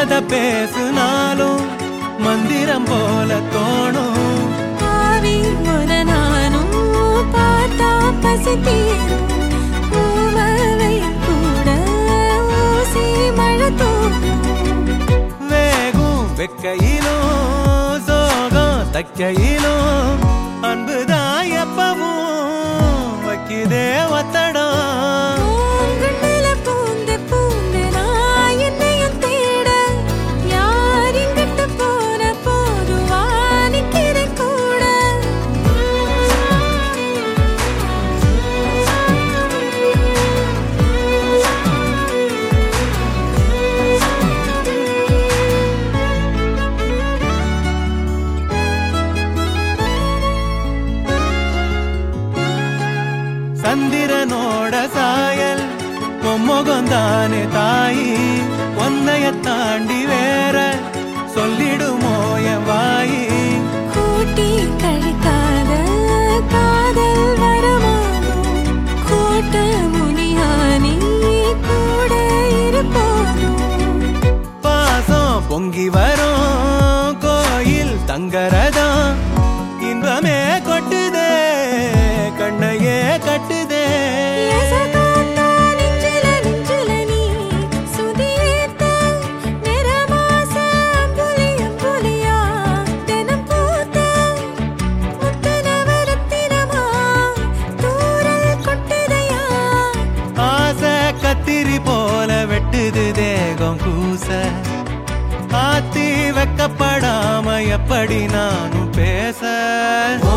மனத பேசுனாலும் மந்திரம் போல தோணும் ஆவி ஒரு நானும் பார்த்தா பசி தீரும் பூமலை கூட ஊசி மழை தூக்கும் வேகும் வெக்கையிலும் சோகம் தக்கையிலும் அன்புதான் எப்பவும் வைக்குதே ஒத்தடம் பூங்குழல பூந்து பூந்து நான் என்னையும் தேட யார் இங்கிட்டு போன போதுவா நிக்கிறேன் கூட சந்திரனோட சாயல் பொம்முகந்தானே தாயி ஒன்னைய தாண்டி வேற சொல்லிடுமோ என் வாயி கூட்டி கழிக்காத காதல் வரமானோ கூட்ட முனியானி கூட இருப்போனோ பாசம் பொங்கி வரும் கோயில் தங்கரதம் இன்பமே கொட்டுதே கண்ணையே கட்டுதே எசகாத்தா நெஞ்சில நெஞ்சில நீ சுதியேத்த நிறமாச அம்புலி அம்புலியா தினம் பூத்த முத்தனவரத்தினமா தூரல் கொட்டுதையா ஆசை கத்திரி போல வெட்டுது தேகம் கூச ஆத்தி வெக்கப்படாம எப்படி நானும் பேச